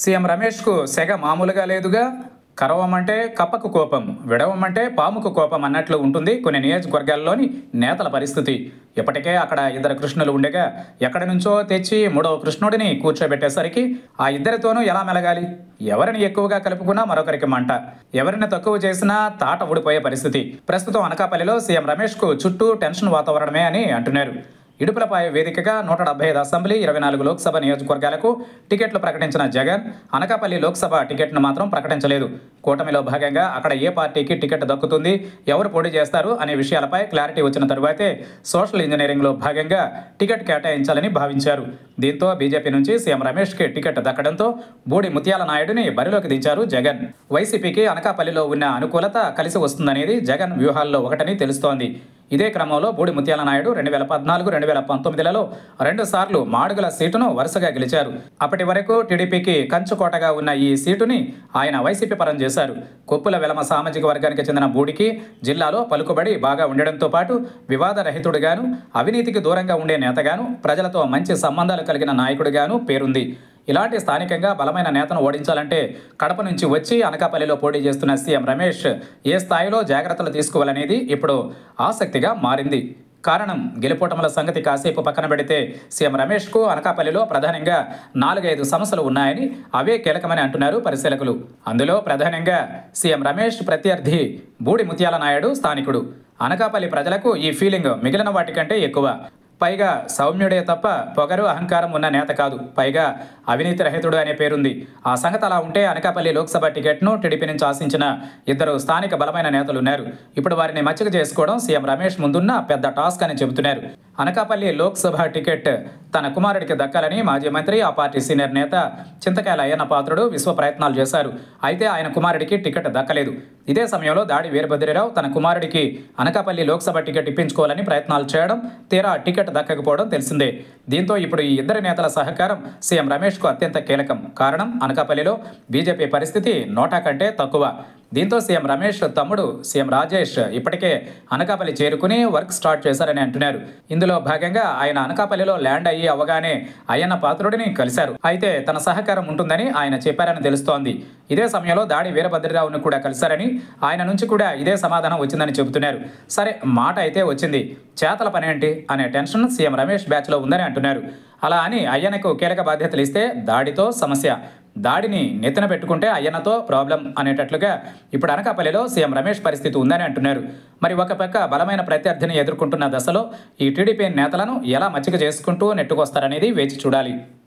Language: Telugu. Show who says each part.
Speaker 1: సీఎం రమేష్కు సెగ మామూలుగా లేదుగా కరవమంటే కప్పకు కోపం విడవమంటే పాముకు కోపం అన్నట్లు ఉంటుంది కొన్ని నియోజకవర్గాల్లోని నేతల పరిస్థితి ఇప్పటికే అక్కడ ఇద్దరు కృష్ణులు ఉండగా ఎక్కడి నుంచో తెచ్చి మూడవ కృష్ణుడిని కూర్చోబెట్టేసరికి ఆ ఇద్దరితోనూ ఎలా మెలగాలి ఎవరిని ఎక్కువగా కలుపుకున్నా మరొకరికి మంట ఎవరిని తక్కువ చేసినా తాట ఊడిపోయే పరిస్థితి ప్రస్తుతం అనకాపల్లిలో సీఎం రమేష్కు చుట్టూ టెన్షన్ వాతావరణమే అని అంటున్నారు ఇడుపులపై వేదికగా నూట డెబ్బై ఐదు అసెంబ్లీ ఇరవై నాలుగు లోక్సభ నియోజకవర్గాలకు టికెట్లు ప్రకటించిన జగన్ అనకాపల్లి లోక్సభ టికెట్ను మాత్రం ప్రకటించలేదు కూటమిలో భాగంగా అక్కడ ఏ పార్టీకి టికెట్ దక్కుతుంది ఎవరు పోటీ చేస్తారు అనే విషయాలపై క్లారిటీ వచ్చిన తరువాతే సోషల్ ఇంజనీరింగ్లో భాగంగా టికెట్ కేటాయించాలని భావించారు దీంతో బీజేపీ నుంచి సీఎం రమేష్కి టికెట్ దక్కడంతో బూడి ముత్యాల నాయుడిని బరిలోకి దించారు జగన్ వైసీపీకి అనకాపల్లిలో ఉన్న అనుకూలత కలిసి వస్తుందనేది జగన్ వ్యూహాల్లో ఒకటని తెలుస్తోంది ఇదే క్రమంలో బూడి ముత్యాల నాయుడు రెండు వేల పద్నాలుగు రెండు వేల పంతొమ్మిదిలలో రెండు సార్లు మాడుగుల సీటును వరుసగా గెలిచారు అప్పటి వరకు టీడీపీకి కంచుకోటగా ఉన్న ఈ సీటుని ఆయన వైసీపీ పరం చేశారు కొప్పుల వెలమ సామాజిక వర్గానికి చెందిన బూడికి జిల్లాలో పలుకుబడి బాగా ఉండడంతో పాటు వివాదరహితుడిగాను అవినీతికి దూరంగా ఉండే నేతగాను ప్రజలతో మంచి సంబంధాలు కలిగిన నాయకుడిగాను పేరుంది ఇలాంటి స్థానికంగా బలమైన నేతను ఓడించాలంటే కడప నుంచి వచ్చి అనకాపల్లిలో పోటీ చేస్తున్న సీఎం రమేష్ ఏ స్థాయిలో జాగ్రత్తలు తీసుకోవాలనేది ఇప్పుడు ఆసక్తిగా మారింది కారణం గెలుపోటముల సంగతి కాసేపు పక్కన పెడితే సీఎం రమేష్కు అనకాపల్లిలో ప్రధానంగా నాలుగైదు సమస్యలు ఉన్నాయని అవే కీలకమని అంటున్నారు పరిశీలకులు అందులో ప్రధానంగా సీఎం రమేష్ ప్రత్యర్థి బూడి ముత్యాల నాయుడు స్థానికుడు అనకాపల్లి ప్రజలకు ఈ ఫీలింగ్ మిగిలిన వాటికంటే ఎక్కువ పైగా సౌమ్యుడే తప్ప పొగరు అహంకారం ఉన్న నేత కాదు పైగా అవినీతి రహితుడు అనే పేరుంది ఆ సంగతి అలా ఉంటే అనకాపల్లి లోక్సభ టికెట్ను టీడీపీ నుంచి ఆశించిన ఇద్దరు స్థానిక బలమైన నేతలు ఉన్నారు ఇప్పుడు వారిని మచ్చిక చేసుకోవడం సీఎం రమేష్ ముందున్న పెద్ద టాస్క్ అని చెబుతున్నారు అనకాపల్లి లోక్సభ టికెట్ తన కుమారుడికి దక్కాలని మాజీ మంత్రి ఆ పార్టీ సీనియర్ నేత చింతకాయల అయ్యన్న పాత్రుడు విశ్వ ప్రయత్నాలు చేశారు అయితే ఆయన కుమారుడికి టికెట్ దక్కలేదు ఇదే సమయంలో దాడి వీరభద్రరావు తన కుమారుడికి అనకాపల్లి లోక్సభ టికెట్ ఇప్పించుకోవాలని ప్రయత్నాలు చేయడం తీరా టికెట్ దక్కకపోవడం తెలిసిందే దీంతో ఇప్పుడు ఈ ఇద్దరు నేతల సహకారం సీఎం రమేష్కు అత్యంత కీలకం కారణం అనకాపల్లిలో బీజేపీ పరిస్థితి నోటా కంటే తక్కువ దీంతో సీఎం రమేష్ తమ్ముడు సీఎం రాజేష్ ఇప్పటికే అనకాపల్లి చేరుకుని వర్క్ స్టార్ట్ చేశారని అంటున్నారు ఇందులో భాగంగా ఆయన అనకాపల్లిలో ల్యాండ్ అయ్యి అవగానే అయ్యన్న పాత్రుడిని కలిశారు అయితే తన సహకారం ఉంటుందని ఆయన చెప్పారని తెలుస్తోంది ఇదే సమయంలో దాడి వీరభద్రరావును కూడా కలిశారని ఆయన నుంచి కూడా ఇదే సమాధానం వచ్చిందని చెబుతున్నారు సరే మాట అయితే వచ్చింది చేతల పని ఏంటి అనే టెన్షన్ సీఎం రమేష్ బ్యాచ్లో ఉందని అంటున్నారు అలా అని అయ్యన్నకు కీలక బాధ్యతలు ఇస్తే దాడితో సమస్య దాడిని నెత్తిన పెట్టుకుంటే అయ్యన్నతో ప్రాబ్లం అనేటట్లుగా ఇప్పుడు అనకాపల్లిలో సీఎం రమేష్ పరిస్థితి ఉందని అంటున్నారు మరి ఒక పక్క బలమైన ప్రత్యర్థిని ఎదుర్కొంటున్న దశలో ఈ టీడీపీ నేతలను ఎలా మచ్చిక చేసుకుంటూ నెట్టుకొస్తారనేది వేచి చూడాలి